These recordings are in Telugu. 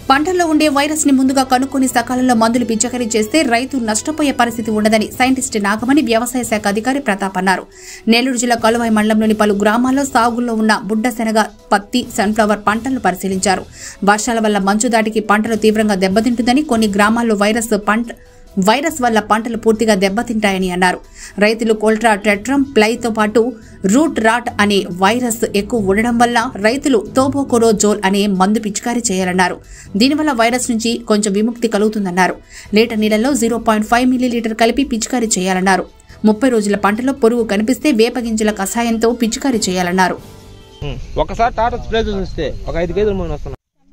పంటల్లో ఉండే వైరస్ ని ముందుగా కనుక్కొని సకాలంలో మందులు పిచ్చకరీ చేస్తే రైతు నష్టపోయే పరిస్థితి ఉండదని సైంటిస్ట్ నాగమణి వ్యవసాయ శాఖ అధికారి ప్రతాప్ అన్నారు నెల్లూరు జిల్లా కలువాయి మండలంలోని పలు గ్రామాల్లో సాగులో ఉన్న బుడ్డ శనగ పత్తి సన్ఫ్లవర్ పంటలను పరిశీలించారు వర్షాల వల్ల మంచు దాటికి పంటలు తీవ్రంగా దెబ్బతింటుందని కొన్ని గ్రామాల్లో వైరస్ పంట వైరస్ వల్ల పంటలు పూర్తిగా దెబ్బతింటాయని అన్నారు రైతులు కోల్ట్రా టెట్రమ్ ప్లైతో పాటు రూట్ రాట్ అనే వైరస్ ఎక్కువ ఉండడం వల్ల రైతులు తోబోకొరోజోల్ అనే మందు పిచికారీ చేయాలన్నారు దీనివల్ల వైరస్ నుంచి కొంచెం విముక్తి కలుగుతుందన్నారు లీటర్ నీళ్లలో జీరో పాయింట్ ఫైవ్ మిల్లీలీటర్ కలిపి పిచికారీ చేయాలన్నారు ముప్పై రోజుల పంటలో పొరుగు కనిపిస్తే వేపగింజల కషాయంతో పిచికారీ చేయాలన్నారు ఉం. ఒకసారి టాటా స్ప్రే చూస్తే ఒక ఐదు కేజీలు మనం వస్తున్నాం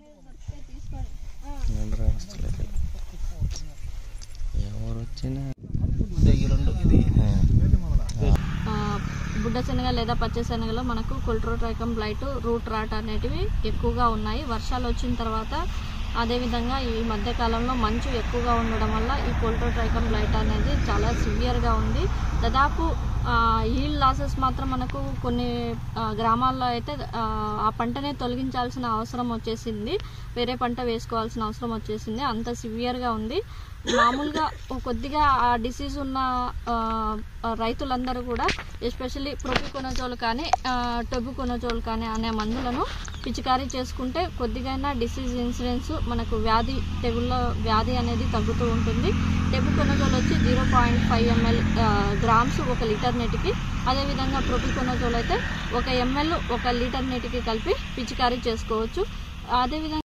ఎవరు వచ్చినా ఆ, బుడ్డ శనగ లేదా పచ్చ శనగలో మనకు కొల్ట్రోట్రైకమ్ బ్లైట్ రూట్ రాట్ అనేటివి ఎక్కువగా ఉన్నాయి వర్షాలు వచ్చిన తర్వాత అదేవిధంగా ఈ మధ్య కాలంలో మంచు ఎక్కువగా ఉండడం వల్ల ఈ కొల్ట్రోట్రైకమ్ బ్లైట్ అనేది చాలా సివియర్గా ఉంది దాదాపు ఈల్డ్ లాసెస్ మాత్రం మనకు కొన్ని ఆ, గ్రామాల్లో అయితే ఆ, ఆ పంటనే తొలగించాల్సిన అవసరం వచ్చేసింది వేరే పంట వేసుకోవాల్సిన అవసరం వచ్చేసింది అంత సివియర్గా ఉంది మామూలుగా ఓ కొద్దిగా ఆ డిసీజ్ ఉన్న ఆ, ఆ, రైతులందరూ కూడా ఎస్పెషల్లీ ప్రొపికొనజోల్ కానీ టొబుకొనజోల్ కానీ అనే మందులను పిచికారీ చేసుకుంటే కొద్దిగైనా డిసీజ్ ఇన్సిడెన్స్ మనకు వ్యాధి తెగుళ్ళ వ్యాధి అనేది తగ్గుతూ ఉంటుంది టెబుకొనజోల్ వచ్చి zero point five ML grams ఒక లీటర్ నీటికి అదేవిధంగా ప్రొపికొనజోల్ అయితే ఒక ఎంఎల్ ఒక లీటర్ నీటికి కలిపి పిచికారీ చేసుకోవచ్చు అదేవిధంగా